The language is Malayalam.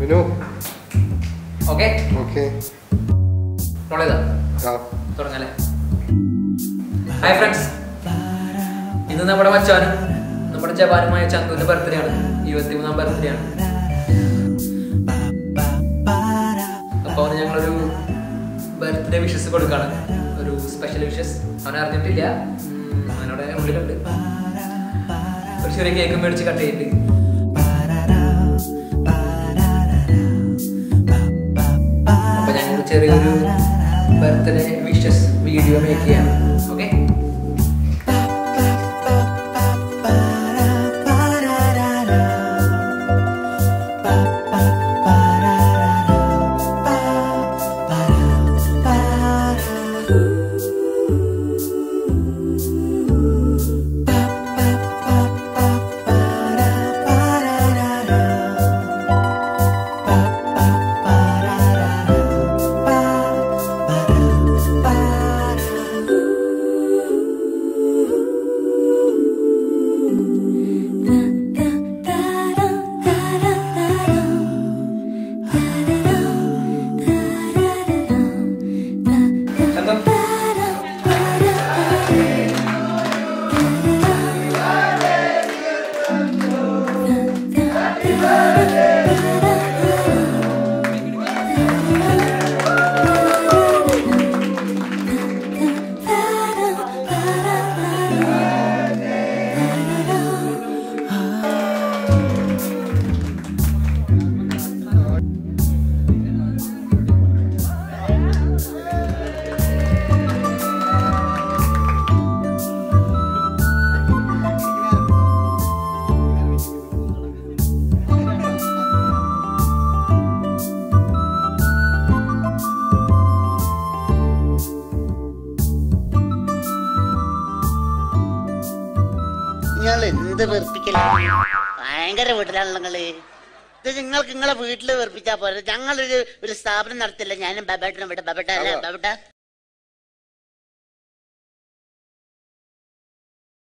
വിനു ഓക്കെ ഓക്കെ റോൾ ചെയ്താ ആ തുടങ്ങല്ലേ ഹായ് ഫ്രണ്ട്സ് ഇന്ന് നമ്മുടെ മച്ചാനും നമ്മുടെ ജവാനുമായ ചന്തുവിന്റെ ബർത്ത്ഡേ ആണ് ഇരുപത്തിമൂന്നാം ബർത്ത്ഡേ ആണ് അപ്പൊ അവന് ഞങ്ങളൊരു ബർത്ത്ഡേ വിഷസ് കൊടുക്കാണ് ഒരു സ്പെഷ്യൽ വിഷസ് അവൻ അറിഞ്ഞിട്ടില്ല ഉം, അവനവിടെ ഉള്ളിലുണ്ട് ഒരു ചെറിയ കേക്ക് മേടിച്ച് കട്ട് ചെയ്തിട്ട് അപ്പൊ ഞങ്ങൾ ചെറിയൊരു ബർത്ത്ഡേ വിഷസ് വീഡിയോ മേക്ക് ചെയ്യാം ഓക്കെ ചന്തു നിങ്ങൾ എന്ത് വെറുപ്പിക്കല ഭയങ്കര വീട്ടിലാണല്ലോ നിങ്ങള് ഇത് നിങ്ങൾക്ക് നിങ്ങളെ വീട്ടില് വെറുപ്പിച്ചാ പോരെ ഞങ്ങളൊരു ഒരു സ്ഥാപനം നടത്തില്ല ഞാനും ബബേട്ടനും ഇവിടെ ബബേട്ട അല്ല ബബേട്ട